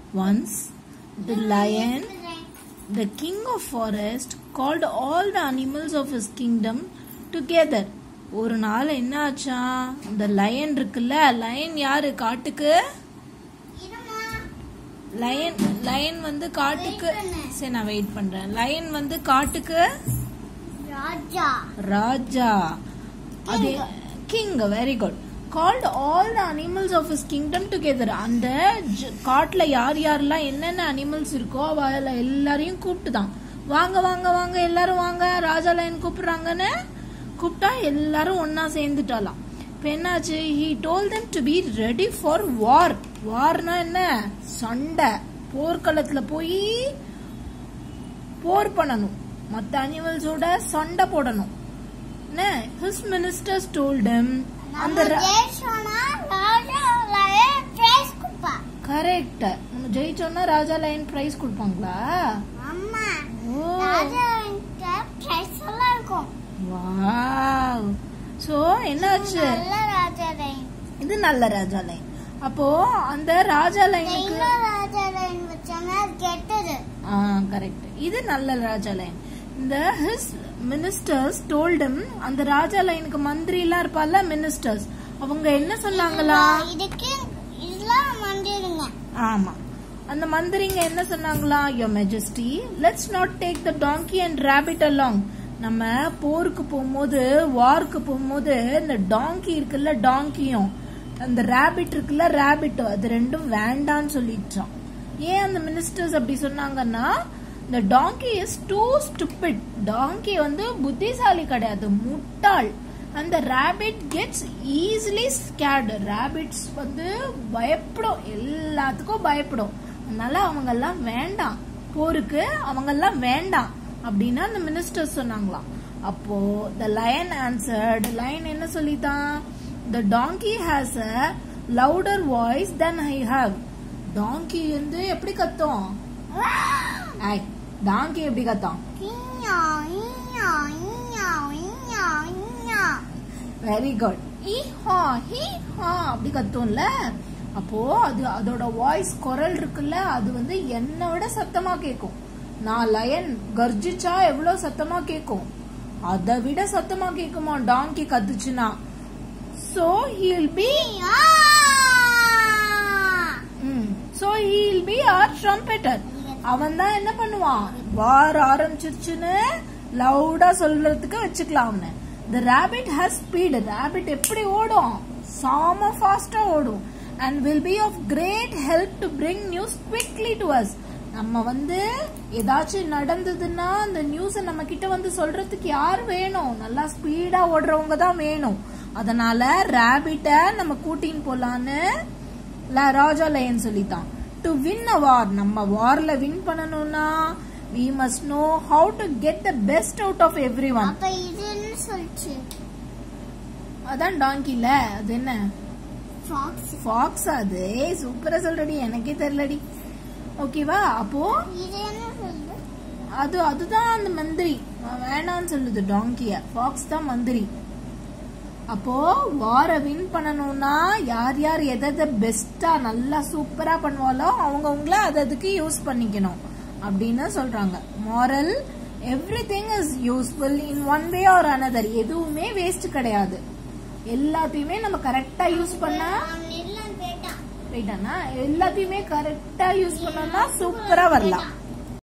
Once the lion, the king of forest, called all the animals of his kingdom together. ஒரு நாள் என்ன ஆச்சா இந்த லயன் இருக்குல்ல லயன் யாரு காட்டுக்கு இருமா லயன் லயன் வந்து காட்டுக்கு சரி நான் வெயிட் பண்றேன் லயன் வந்து காட்டுக்கு ராஜா ராஜா அது king very good called all the animals of his kingdom together அந்த ஜ- காட்டுல யார் யாரெல்லாம் என்னென்ன அனிமல்ஸ் இருக்கோ அவள எல்லாரையும் கூப்பிட்டுதான் வாங்க வாங்க வாங்க எல்லாரும் வாங்க ராஜா லைன் கூப்பிடுறாங்கன்னு கூப்பிட்டா எல்லாரும் ஒன்னா சேர்ந்துட்டாலாம் இப்ப என்னாச்சு he told them to be ready for war வார்னா என்ன சண்டை போர்க்களத்துல போய் போர் பண்ணணும் மத்த அனிமல்ஸோட சண்டை போடணும் என்ன ஹிஸ் மினிஸ்டர்ஸ் டோல்ட் him அந்த நம்ம ஜெயிச்சோம்னா ராஜா லயன் பிரைஸ் கொடுப்பா கரெக்ட் நம்ம ஜெயிச்சோம்னா ராஜா லைன் பிரைஸ் கொடுப்பாங்களா அம்மா ஓ ராஜா பிரைஸ் எல்லாம் இருக்கும் வாவ் சோ என்னாச்சு நல்ல ராஜா லைன் இது நல்ல ராஜா லைன் அப்போ அந்த ராஜா லைனுக்கு இன்னும் ராஜா லைன் வச்சோம்னா அது கெட்டது ஆ கரெக்ட் இது நல்ல ராஜா லைன் இந்த ஹிஸ் மினிஸ்டர்ஸ் டோல்டம் அந்த ராஜா லைனுக்கு மந்திரி எல்லாம் இருப்பால மினிஸ்டர்ஸ் அவங்க என்ன சொன்னாங்களா இதுக்கு இதெல்லாம் மண்டிடுங்க ஆமா அந்த மந்திரிங்க என்ன சொன்னாங்களா your majesty let's not take the donkey and rabbit along நம்ம போருக்கு போகும்போது வார்க்கு போகும்போது இந்த டாங்கி இருக்குல்ல டாங்கியும் அந்த ரேபிட் இருக்குல்ல ரேபிட் அது ரெண்டும் வேண்டான்னு சொல்லிட்டோம் ஏன் அந்த மினிஸ்டர்ஸ் அப்படி சொன்னாங்கன்னா இந்த donkey is too stupid donkey வந்து புத்திசாலி கிடையாது முட்டாள் அந்த rabbit gets easily scared rabbits வந்து பயப்படும் எல்லாத்துக்கும் பயப்படும் அதனால அவங்க எல்லாம் வேண்டாம் போருக்கு அவங்க எல்லாம் வேண்டாம் அப்படின்னு அந்த மினிஸ்டர் சொன்னாங்களாம் அப்போ த லயன் ஆன்சர்டு லயன் என்ன சொல்லிதான் the donkey has a louder voice then I have donkey வந்து எப்படி கத்தும் ஐ டாங்கி எப்படி கத்தும் இஞ்ஞா, இஞ்ஞா, இஞ்ஞா, இஞ்ஞா, இஞ்ஞா. வெரி குட் ஈ ஹா ஹீ ஹா அப்படி கத்தும்ல அப்போ அது அதோட வாய்ஸ் குரல் இருக்குல்ல அது வந்து என்னை விட சத்தமா கேக்கும் நான் லயன் கர்ஜிச்சா எவ்வளவு சத்தமா கேக்கும் அதை விட சத்தமா கேக்குமா டாங்கி கத்துச்சுன்னா so he'll be a! So he'll be our trumpeter அவன் தான் என்ன பண்ணுவான் வார் ஆரம்பிச்சிருச்சுன்னு லவுடா சொல்றதுக்கு வச்சுக்கலாம் அவனை the rabbit has speed rabbit எப்படி ஓடும் சாம ஃபாஸ்டா ஓடும் and will be of great help to bring news quickly to us நம்ம வந்து ஏதாச்சும் நடந்ததுன்னா அந்த நியூஸ நம்ம கிட்ட வந்து சொல்றதுக்கு யார் வேணும் நல்லா ஸ்பீடா ஓடுறவங்க தான் வேணும் அதனால ரேபிட்ட நம்ம கூட்டின்னு போலான்னு ல- ராஜா லயன் சொல்லித்தான் டு வின் அ வார் நம்ம வார்ல வின் பண்ணணும்னா we must know how to get the best out of everyone அப்ப இதுன்னு சொல்லிச்சு அதான் டாங்கில அது என்ன ஃபாக்ஸ் ஃபாக்ஸ் அது ஏய் சூப்பரா சொல்றடி எனக்கே தெரியலடி ஓகேவா அப்போ இது என்ன சொல்லுது அது அதுதான் அந்த மந்திரி அவன் வேணான்னு சொல்லுது டாங்கிய ஃபாக்ஸ் தான் மந்திரி அப்போ வார வின் பண்ணணும்னா யார் யார் எதை பெஸ்டா நல்லா சூப்பரா பண்ணுவாலோ அவங்கவுங்கள அது அதுக்கு யூஸ் பண்ணிக்கணும் அப்படின்னு சொல்றாங்க moral everything is useful in one way or another எதுவுமே வேஸ்ட் கிடையாது எல்லாத்தையுமே நம்ம கரெக்டா யூஸ் பண்ணா அவன் எல்லாம் கேட்டான் போயிட்டானா எல்லாத்தையுமே கரெக்டா யூஸ் பண்ணோம்னா சூப்பரா வரலாம்